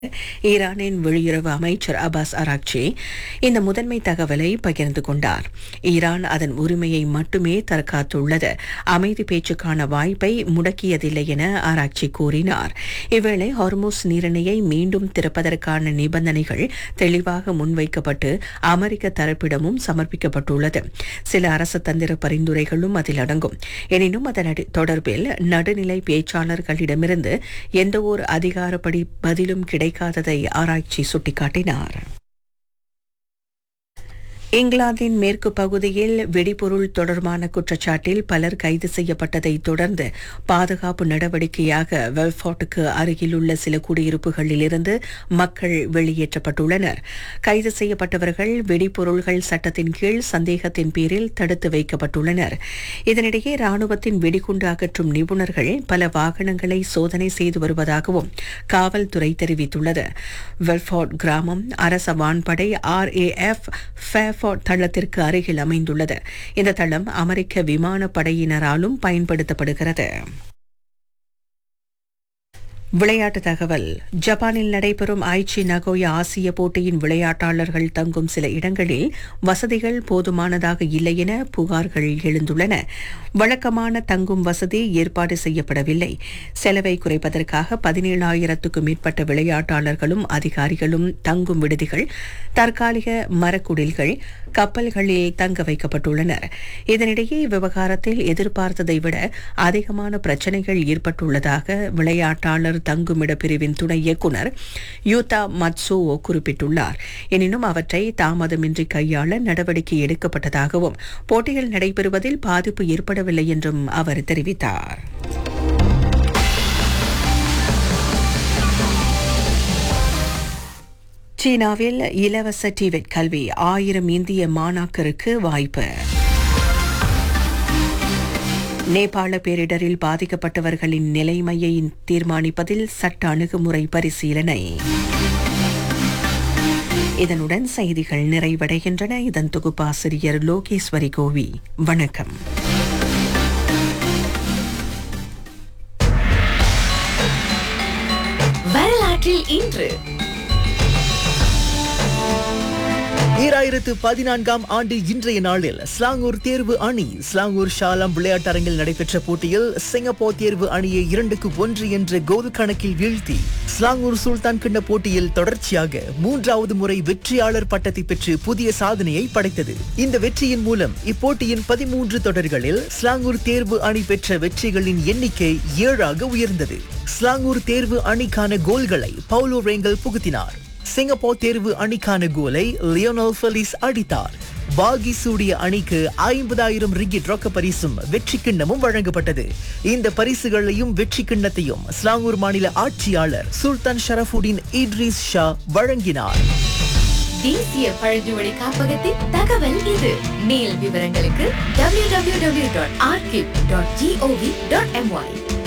ஈரானின் வெளியுறவு அமைச்சர் அபாஸ் அராக்சி இந்த முதன்மை தகவலை பகிர்ந்து கொண்டார் ஈரான் அதன் உரிமையை மட்டுமே தற்காத்துள்ளது அமைதி பேச்சுக்கான வாய்ப்பை முடக்கியதில்லை என ஆராய்ச்சி கூறினார் இவ்வேளை ஹார்மோஸ் நீரிணையை மீண்டும் திறப்பதற்கான நிபந்தனைகள் தெளிவாக முன்வைக்கப்பட்டு அமெரிக்க தரப்பிடமும் சமர்ப்பிக்கப்பட்டுள்ளது சில அரசு தந்திர பரிந்துரைகளும் அதில் அடங்கும் எனினும் அதன் அடி- தொடர்பில் நடுநிலை பேச்சாளர்களிடமிருந்து எந்தவொரு அதிகாரப்படி பதிலும் கிடைக்காததை ஆராய்ச்சி சுட்டிக்காட்டினார் இங்கிலாந்தின் மேற்கு பகுதியில் வெடிபொருள் தொடர்பான குற்றச்சாட்டில் பலர் கைது செய்யப்பட்டதை தொடர்ந்து பாதுகாப்பு நடவடிக்கையாக வெல்ஃபோர்ட்டுக்கு அருகிலுள்ள சில குடியிருப்புகளிலிருந்து மக்கள் வெளியேற்றப்பட்டுள்ளனர் கைது செய்யப்பட்டவர்கள் வெடிபொருள்கள் சட்டத்தின் கீழ் சந்தேகத்தின் பேரில் தடுத்து வைக்கப்பட்டுள்ளனர் இதனிடையே ராணுவத்தின் வெடிகுண்டு அகற்றும் நிபுணர்கள் பல வாகனங்களை சோதனை செய்து வருவதாகவும் காவல்துறை தெரிவித்துள்ளது வெல்ஃபோர்ட் கிராமம் அரச வான்படை ஆர்ஏஎஃப் ஃபேஃபோர்ட் தளத்திற்கு அருகில் அமைந்துள்ளது இந்த தளம் அமெரிக்க விமானப்படையினராலும் பயன்படுத்தப்படுகிறது விளையாட்டு தகவல் ஜப்பானில் நடைபெறும் ஐச்சி நகோயா ஆசிய போட்டியின் விளையாட்டாளர்கள் தங்கும் சில இடங்களில் வசதிகள் போதுமானதாக இல்லை என புகார்கள் எழுந்துள்ளன வழக்கமான தங்கும் வசதி ஏற்பாடு செய்யப்படவில்லை செலவை குறைப்பதற்காக பதினேழாயிரத்துக்கும் மேற்பட்ட விளையாட்டாளர்களும் அதிகாரிகளும் தங்கும் விடுதிகள் தற்காலிக மரக்குடில்கள் கப்பல்களில் தங்க வைக்கப்பட்டுள்ளனர் இதனிடையே விவகாரத்தில் எதிர்பார்த்ததை விட அதிகமான பிரச்சனைகள் ஏற்பட்டுள்ளதாக விளையாட்டாளர் தங்குமிட பிரிவின் துணை இயக்குனர் யூதா மட்சோவோ குறிப்பிட்டுள்ளார் எனினும் அவற்றை தாமதமின்றி கையாள நடவடிக்கை எடுக்கப்பட்டதாகவும் போட்டிகள் நடைபெறுவதில் பாதிப்பு ஏற்படவில்லை என்றும் அவர் தெரிவித்தார் சீனாவில் இலவச டிவெட் கல்வி ஆயிரம் இந்திய மாணாக்கருக்கு வாய்ப்பு நேபாள பேரிடரில் பாதிக்கப்பட்டவர்களின் நிலைமையை தீர்மானிப்பதில் சட்ட அணுகுமுறை பரிசீலனை இதனுடன் செய்திகள் நிறைவடைகின்றன இதன் தொகுப்பாசிரியர் லோகேஸ்வரி கோவி வணக்கம் வரலாற்றில் இன்று ஈராயிரத்து பதினான்காம் ஆண்டு இன்றைய நாளில் ஸ்லாங்கூர் தேர்வு அணி ஸ்லாங்கூர் ஷாலாம் விளையாட்டரங்கில் நடைபெற்ற போட்டியில் சிங்கப்பூர் தேர்வு அணியை இரண்டுக்கு ஒன்று என்ற கோல் கணக்கில் வீழ்த்தி ஸ்லாங்கூர் சுல்தான் கிண்ண போட்டியில் தொடர்ச்சியாக மூன்றாவது முறை வெற்றியாளர் பட்டத்தை பெற்று புதிய சாதனையை படைத்தது இந்த வெற்றியின் மூலம் இப்போட்டியின் பதிமூன்று தொடர்களில் ஸ்லாங்கூர் தேர்வு அணி பெற்ற வெற்றிகளின் எண்ணிக்கை ஏழாக உயர்ந்தது ஸ்லாங்கூர் தேர்வு அணிக்கான கோல்களை பவுலோ ரேங்கல் புகுத்தினார் சிங்கப்பூர் தேர்வு அணிக்கான கோலை லியோனல் ஃபெலிஸ் அடித்தார் பாகி சூடிய அணிக்கு ஐம்பதாயிரம் ரிங்கிட் ரொக்க பரிசும் வெற்றி கிண்ணமும் வழங்கப்பட்டது இந்த பரிசுகளையும் வெற்றி கிண்ணத்தையும் ஸ்லாங்கூர் மாநில ஆட்சியாளர் சுல்தான் ஷரஃபுடின் இட்ரிஸ் ஷா வழங்கினார் தேசிய பழங்குடி காப்பகத்தின் தகவல் இது மேல் விவரங்களுக்கு www.archive.gov.my